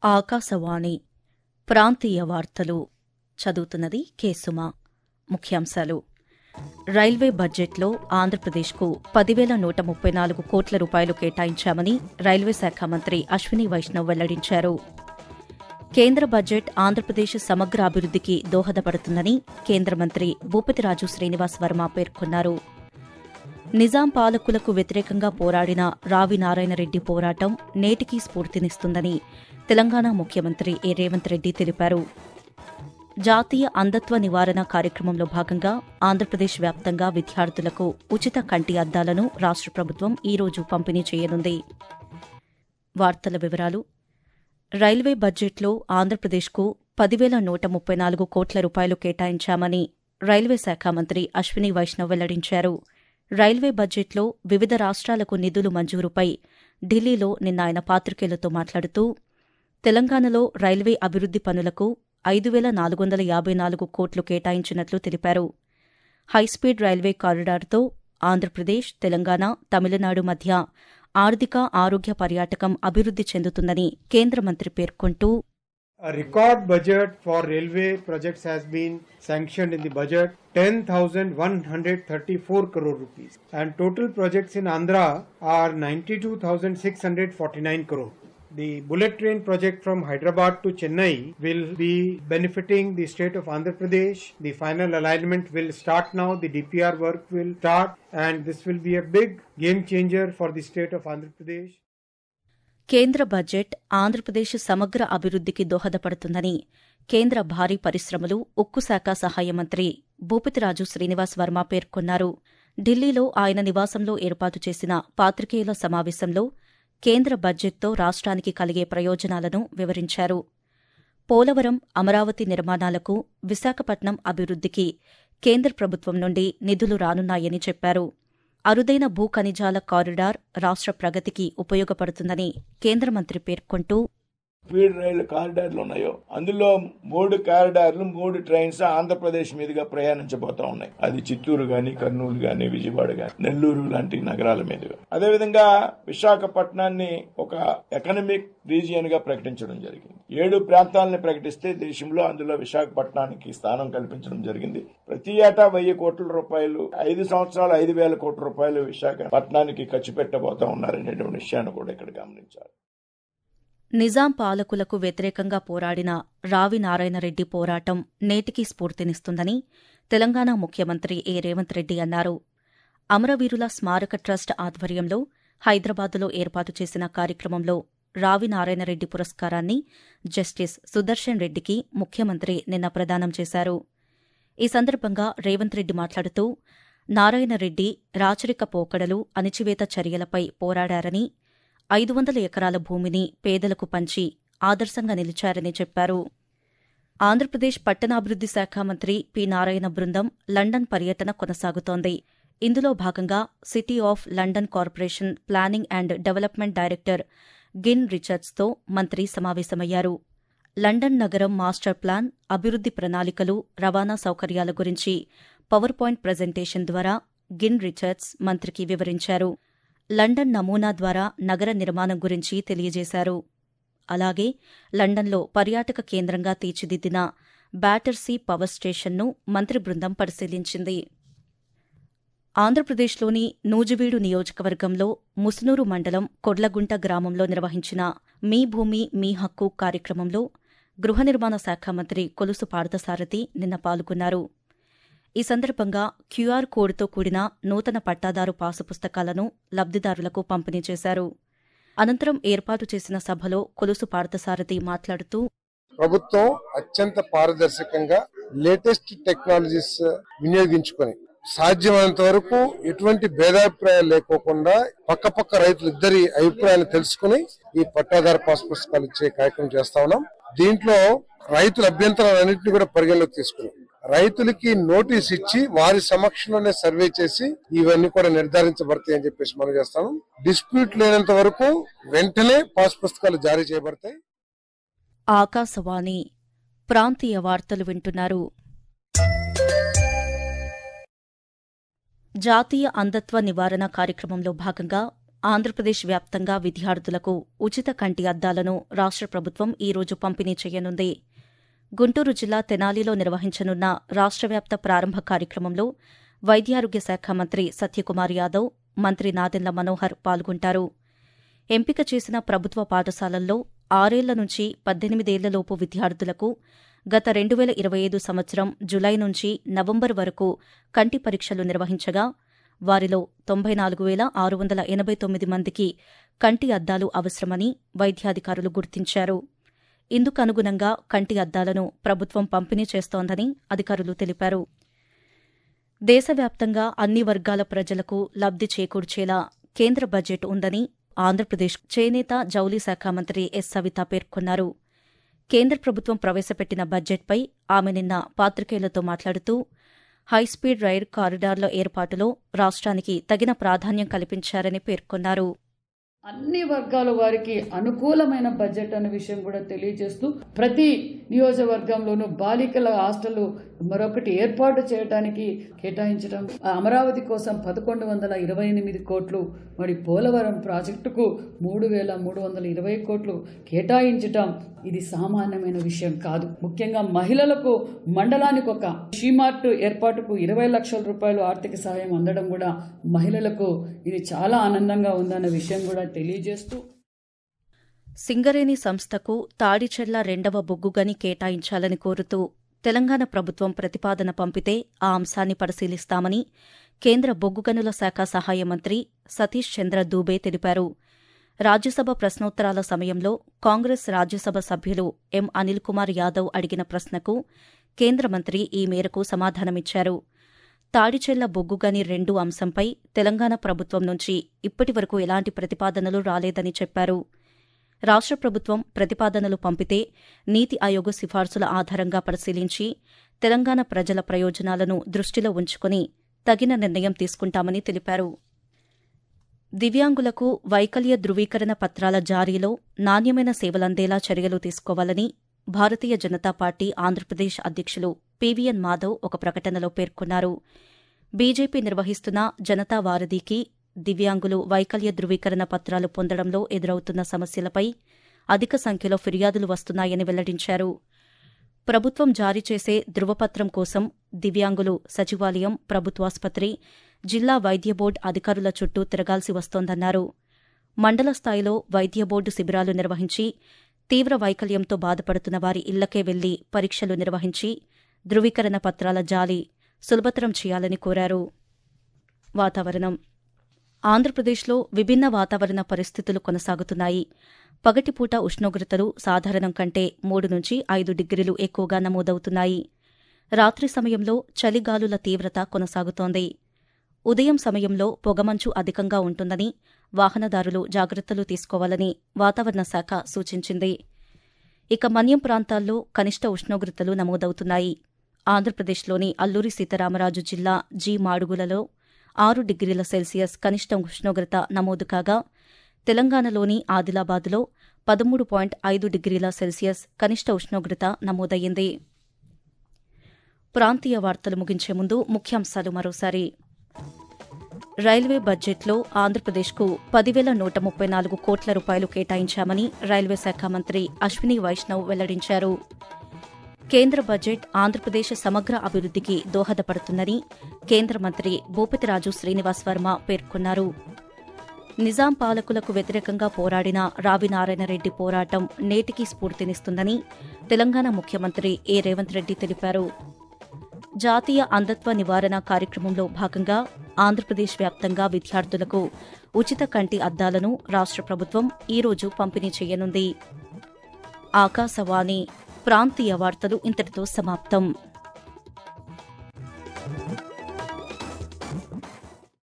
ఆకాశవాణి ప్రాంతీయ వార్తలు చదువుతున్నది కేసుమ ముఖ్యాంశాలు రైల్వే బడ్జెట్లో ఆంధ్రప్రదేశ్కు పదివేల నూట ముప్పై నాలుగు కోట్ల రూపాయలు కేటాయించామని రైల్వే శాఖ మంత్రి అశ్విని వైష్ణవ్ వెల్లడించారు కేంద్ర బడ్జెట్ ఆంధ్రప్రదేశ్ సమగ్ర అభివృద్దికి దోహదపడుతుందని కేంద్ర మంత్రి భూపతిరాజు శ్రీనివాస్ వర్మ పేర్కొన్నారు నిజాం పాలకులకు వ్యతిరేకంగా పోరాడిన రావి నారాయణరెడ్డి పోరాటం నేటికీ స్ఫూర్తినిస్తుందని తెలంగాణ ముఖ్యమంత్రి ఏ రేవంత్ రెడ్డి తెలిపారు జాతీయ అంధత్వ నివారణ కార్యక్రమంలో భాగంగా ఆంధ్రప్రదేశ్ వ్యాప్తంగా విద్యార్థులకు ఉచిత కంటి అద్దాలను రాష్ట ప్రభుత్వం ఈరోజు పంపిణీ చేయనుంది వార్తల వివరాలు రైల్వే బడ్జెట్లో ఆంధ్రప్రదేశ్కు పదివేల నూట ముప్పై నాలుగు కోట్ల రూపాయలు కేటాయించామని రైల్వే శాఖ మంత్రి అశ్విని వైష్ణవ్ వెల్లడించారు రైల్వే బడ్జెట్లో వివిధ రాష్ట్రాలకు నిధులు మంజూరుపై ఢిల్లీలో నిన్న ఆయన పాత్రికేయులతో మాట్లాడుతూ తెలంగాణలో రైల్వే అభివృద్ది పనులకు ఐదు వేల నాలుగు వందల యాభై నాలుగు కోట్లు కేటాయించినట్లు తెలిపారు హైస్పీడ్ రైల్వే కారిడార్తో ఆంధ్రప్రదేశ్ తెలంగాణ తమిళనాడు మధ్య ఆర్థిక ఆరోగ్య పర్యాటకం అభివృద్ది చెందుతుందని కేంద్ర మంత్రి పేర్కొంటూ A record budget for railway projects has been sanctioned in the budget 10,134 crore rupees and total projects in Andhra are 92,649 crore. The bullet train project from Hyderabad to Chennai will be benefiting the state of Andhra Pradesh. The final alignment will start now. The DPR work will start and this will be a big game changer for the state of Andhra Pradesh. కేంద్ర budget Andhra Pradesh సమగ్ర అభివృద్దికి దోహదపడుతుందని కేంద్ర భారీ పరిశ్రమలు ఉక్కు శాఖ సహాయ మంత్రి భూపతిరాజు శ్రీనివాస్ వర్మ పేర్కొన్నారు ఢిల్లీలో ఆయన నివాసంలో ఏర్పాటు చేసిన పాత్రికేయుల సమావేశంలో కేంద్ర బడ్జెట్తో రాష్ట్రానికి కలిగే ప్రయోజనాలను వివరించారు పోలవరం అమరావతి నిర్మాణాలకు విశాఖపట్నం అభివృద్దికి కేంద్ర ప్రభుత్వం నుండి నిధులు రానున్నాయని చెప్పారు అరుదైన భూ ఖనిజాల కారిడార్ రాష్ట్ర ప్రగతికి ఉపయోగపడుతుందని కేంద్ర మంత్రి పేర్కొంటూ స్పీడ్ రైలు కారిడార్లు ఉన్నాయో అందులో మూడు కారిడార్లు మూడు ట్రైన్స్ ఆంధ్రప్రదేశ్ మీదుగా ప్రయాణించబోతా ఉన్నాయి అది చిత్తూరు గాని కర్నూలు గాని విజయవాడ గాని నెల్లూరు లాంటి నగరాల మీదుగా అదేవిధంగా విశాఖపట్నాన్ని ఒక ఎకనమిక్ రీజియన్ గా ప్రకటించడం జరిగింది ఏడు ప్రాంతాలను ప్రకటిస్తే దేశంలో అందులో విశాఖపట్నానికి స్థానం కల్పించడం జరిగింది ప్రతి ఏటా వెయ్యి కోట్ల రూపాయలు ఐదు సంవత్సరాలు ఐదు వేల కోట్ల రూపాయలు విశాఖపట్నానికి ఖర్చు పెట్టబోతా ఉన్నారనేటువంటి విషయాన్ని కూడా ఇక్కడ గమనించాలి నిజాం పాలకులకు వ్యతిరేకంగా పోరాడిన రావి నారాయణరెడ్డి పోరాటం నేటికీ స్ఫూర్తినిస్తుందని తెలంగాణ ముఖ్యమంత్రి ఏ రేవంత్ రెడ్డి అన్నారు అమరవీరుల స్మారక ట్రస్ట్ ఆధ్వర్యంలో హైదరాబాదులో ఏర్పాటు చేసిన కార్యక్రమంలో రావి నారాయణరెడ్డి పురస్కారాన్ని జస్టిస్ సుదర్శన్ రెడ్డికి ముఖ్యమంత్రి నిన్న ప్రదానం చేశారు ఈ సందర్భంగా రేవంత్ రెడ్డి మాట్లాడుతూ నారాయణరెడ్డి రాచరిక పోకడలు అణిచివేత చర్యలపై పోరాడారని ఐదు వందల ఎకరాల భూమిని పేదలకు పంచి ఆదర్శంగా నిలిచారని చెప్పారు ఆంధ్రప్రదేశ్ పట్టణాభివృద్ది శాఖ మంత్రి పి నారాయణ బృందం లండన్ పర్యటన కొనసాగుతోంది ఇందులో భాగంగా City of London Corporation planning and development director Gwyn రిచర్డ్స్తో మంత్రి సమావేశమయ్యారు లండన్ నగరం మాస్టర్ ప్లాన్ అభివృద్ది ప్రణాళికలు రవాణా సౌకర్యాల గురించి పవర్ పాయింట్ ప్రజెంటేషన్ ద్వారా గిన్ రిచర్డ్స్ మంత్రికి వివరించారు లండన్ నమూనా ద్వారా నగర నిర్మాణం గురించి తెలియజేశారు అలాగే లండన్లో పర్యాటక కేంద్రంగా తీర్చిదిద్దిన బ్యాటర్సీ పవర్ స్టేషన్ను మంత్రి బృందం పరిశీలించింది ఆంధ్రప్రదేశ్లోని నూజివీడు నియోజకవర్గంలో ముసునూరు మండలం కొడ్లగుంట గ్రామంలో నిర్వహించిన మీ భూమి మీ హక్కు కార్యక్రమంలో గృహ నిర్మాణ శాఖ మంత్రి కొలుసు పార్థసారథి నిన్న పాల్గొన్నారు ఈ సందర్భంగా క్యూఆర్ కోడ్తో కూడిన నూతన పట్టాదారు పాసు పుస్తకాలను లబ్దిదారులకు పంపిణీ చేశారు అనంతరం ఏర్పాటు చేసిన సభలో కొలుసు పార్థసారథి మాట్లాడుతూ ప్రభుత్వం అత్యంత పారదర్శకంగా లేటెస్ట్ టెక్నాలజీస్ వినియోగించుకొని సాధ్యమైనంత వరకు ఎటువంటి భేదాభిప్రాయాలు లేకోకుండా పక్క పక్క రైతులు ఇద్దరి అభిప్రాయాలు తెలుసుకుని ఈ పట్టాదారు పాస్ పుస్తకాలు ఇచ్చే కార్యక్రమం చేస్తా ఉన్నాం దీంట్లో రైతుల అభ్యంతరాలన్నింటినీ కూడా పరిగణలోకి తీసుకుని రైతులకి నోటీస్ ఇచ్చి వారి సమక్షంలోనే సర్వే చేసి ఇవన్నీ కూడా నిర్ధారించబడతాయి అని చెప్పేసి మనం చేస్తాము డిస్ప్యూట్ లేనంత వరకు వెంటనే పాస్ పుస్తకాలు జారీ చేయబడతాయి ఆకాశవాణి ప్రాంతీయ వార్తలు వింటున్నారు జాతీయ అంధత్వ నివారణ కార్యక్రమంలో భాగంగా ఆంధ్రప్రదేశ్ వ్యాప్తంగా విద్యార్థులకు ఉచిత కంటి అద్దాలను రాష్ట్ర ప్రభుత్వం ఈరోజు పంపిణీ చేయనుంది గుంటూరు జిల్లా తెనాలిలో నిర్వహించనున్న రాష్ట్ర వ్యాప్త ప్రారంభ కార్యక్రమంలో వైద్యారోగ్య శాఖ మంత్రి సత్యకుమార్ యాదవ్ మంత్రి నాదెండ్ల మనోహర్ పాల్గొంటారు ఎంపిక చేసిన ప్రభుత్వ పాఠశాలల్లో ఆరేళ్ల నుంచి పద్దెనిమిదేళ్లలోపు విద్యార్థులకు గత రెండు వేల ఇరవై ఐదు సంవత్సరం జులై నుంచి నవంబర్ వరకు కంటి పరీక్షలు నిర్వహించగా వారిలో తొంభై నాలుగు వేల ఆరు వందల ఎనభై తొమ్మిది మందికి కంటి అద్దాలు అవసరమని వైద్యాధికారులు గుర్తించారు ఇందుకు అనుగుణంగా కంటి అద్దాలను ప్రభుత్వం పంపిణీ చేస్తోందని అధికారులు తెలిపారు దేశవ్యాప్తంగా అన్ని వర్గాల ప్రజలకు లబ్ది చేకూర్చేలా కేంద్ర బడ్జెట్ ఉందని ఆంధ్రప్రదేశ్ చేనేత జౌళి శాఖ మంత్రి ఎస్ సవిత పేర్కొన్నారు కేంద్ర ప్రభుత్వం ప్రవేశపెట్టిన బడ్జెట్పై ఆమె నిన్న పాత్రికేయులతో మాట్లాడుతూ హైస్పీడ్ రైల్ కారిడార్ల ఏర్పాటులో రాష్ట్రానికి తగిన ప్రాధాన్యం కల్పించారని పేర్కొన్నారు అన్ని వర్గాల వారికి అనుకూలమైన బడ్జెట్ అనే విషయం కూడా తెలియజేస్తూ ప్రతి నియోజకవర్గంలోనూ బాలికల హాస్టల్ మరొకటి ఏర్పాటు చేయడానికి కేటాయించడం అమరావతి కోసం పదకొండు వందల ఇరవై ఎనిమిది కోట్లు మరి పోలవరం ప్రాజెక్టుకు మూడు వేల మూడు వందల ఇరవై కోట్లు కేటాయించటం ఇది సామాన్యమైన విషయం కాదు ముఖ్యంగా మహిళలకు మండలానికి ఒక షీమార్ట్ ఏర్పాటుకు ఇరవై లక్షల రూపాయలు ఆర్థిక సహాయం అందడం కూడా మహిళలకు ఇది చాలా ఆనందంగా ఉందన్న విషయం కూడా తెలియజేస్తూ సింగరేణి సంస్థకు తాడిచెర్ల రెండవ బొగ్గుగని కేటాయించాలని కోరుతూ తెలంగాణ ప్రభుత్వం ప్రతిపాదన పంపితే ఆ అంశాన్ని పరిశీలిస్తామని కేంద్ర బొగ్గుగనుల శాఖ సహాయ మంత్రి సతీష్ చంద్ర దూబే తెలిపారు రాజ్యసభ ప్రశ్నోత్తరాల సమయంలో కాంగ్రెస్ రాజ్యసభ సభ్యులు ఎం అనిల్ కుమార్ యాదవ్ అడిగిన ప్రశ్నకు కేంద్ర మంత్రి ఈ మేరకు సమాధానమిచ్చారు తాడిచెల్ల బొగ్గుగని రెండు అంశంపై తెలంగాణ ప్రభుత్వం నుంచి ఇప్పటివరకు ఎలాంటి ప్రతిపాదనలు రాలేదని చెప్పారు రాష్ట్ర ప్రభుత్వం ప్రతిపాదనలు పంపితే నీతి ఆయోగ్ సిఫార్సుల ఆధారంగా పరిశీలించి తెలంగాణ ప్రజల ప్రయోజనాలను దృష్టిలో ఉంచుకుని తగిన నిర్ణయం తీసుకుంటామని తెలిపారు దివ్యాంగులకు వైకల్య ధృవీకరణ పత్రాల జారీలో నాణ్యమైన సేవలందేలా చర్యలు తీసుకోవాలని భారతీయ జనతా పార్టీ ఆంధ్రప్రదేశ్ అధ్యక్షులు పీవీఎన్ మాధవ్ ఒక ప్రకటనలో పేర్కొన్నారు బీజేపీ నిర్వహిస్తున్న జనతా వారధికి దివ్యాంగులు వైకల్య ధృవీకరణ పత్రాలు పొందడంలో ఎదురవుతున్న సమస్యలపై అధిక సంఖ్యలో ఫిర్యాదులు వస్తున్నాయని వెల్లడించారు ప్రభుత్వం జారీ చేసే ధృవపత్రం కోసం దివ్యాంగులు సచివాలయం ప్రభుత్వాసుపత్రి జిల్లా వైద్య బోర్డు అధికారుల చుట్టూ తిరగాల్సి వస్తోందన్నారు మండల స్థాయిలో వైద్య బోర్డు శిబిరాలు నిర్వహించి తీవ్ర వైకల్యంతో బాధపడుతున్న వారి ఇళ్లకే వెళ్లి పరీక్షలు నిర్వహించి ధృవీకరణ పత్రాల జాలి సులభతరం చేయాలని కోరారు వాతావరణం ఆంధ్రప్రదేశ్లో విభిన్న వాతావరణ పరిస్థితులు కొనసాగుతున్నాయి పగటిపూట ఉష్ణోగ్రతలు సాధారణం కంటే మూడు నుంచి ఐదు డిగ్రీలు ఎక్కువగా నమోదవుతున్నాయి రాత్రి సమయంలో చలిగాలుల తీవ్రత కొనసాగుతోంది ఉదయం సమయంలో పొగమంచు అధికంగా ఉంటుందని వాహనదారులు జాగ్రత్తలు తీసుకోవాలని వాతావరణ శాఖ సూచించింది ఇక మన్యం ప్రాంతాల్లో కనిష్ట ఉష్ణోగ్రతలు నమోదవుతున్నాయి ఆంధ్రప్రదేశ్లోని అల్లూరి సీతారామరాజు జిల్లా జీ మాడుగులలో ఆరు డిగ్రీల సెల్సియస్ కనిష్ట ఉష్ణోగ్రత నమోదు కాగా తెలంగాణలోని ఆదిలాబాద్లో పదమూడు పాయింట్ ఐదు డిగ్రీల సెల్సియస్ కనిష్ట ఉష్ణోగ్రత నమోదయ్యింది ప్రాంతీయ వార్తలు ముగించే ముందు ముఖ్యాంశాలు మరోసారి రైల్వే బడ్జెట్లో ఆంధ్రప్రదేశ్కు పదివేల నూట ముప్పై నాలుగు కోట్ల రూపాయలు కేటాయించామని రైల్వే శాఖ మంత్రి అశ్విని వైష్ణవ్ వెల్లడించారు కేంద్ర బడ్జెట్ ఆంధ్రప్రదేశ్ సమగ్ర అభివృద్ధికి దోహదపడుతుందని కేంద్ర మంత్రి భూపతిరాజు శ్రీనివాస్ వర్మ పేర్కొన్నారు నిజాం పాలకులకు వ్యతిరేకంగా పోరాడిన రావినారాయణరెడ్డి పోరాటం నేటికి స్ఫూర్తినిస్తుందని తెలంగాణ ముఖ్యమంత్రి ఏ రేవంత్ రెడ్డి తెలిపారు జాతీయ అంధత్వ నివారణ కార్యక్రమంలో భాగంగా ఆంధ్రప్రదేశ్ వ్యాప్తంగా విద్యార్థులకు ఉచిత కంటి అద్దాలను రాష్ట్ర ప్రభుత్వం ఈరోజు పంపిణీ చేయనుంది ఆకాశవాణి ప్రాంతీయ వార్తలు ఇంతటితో సమాప్తం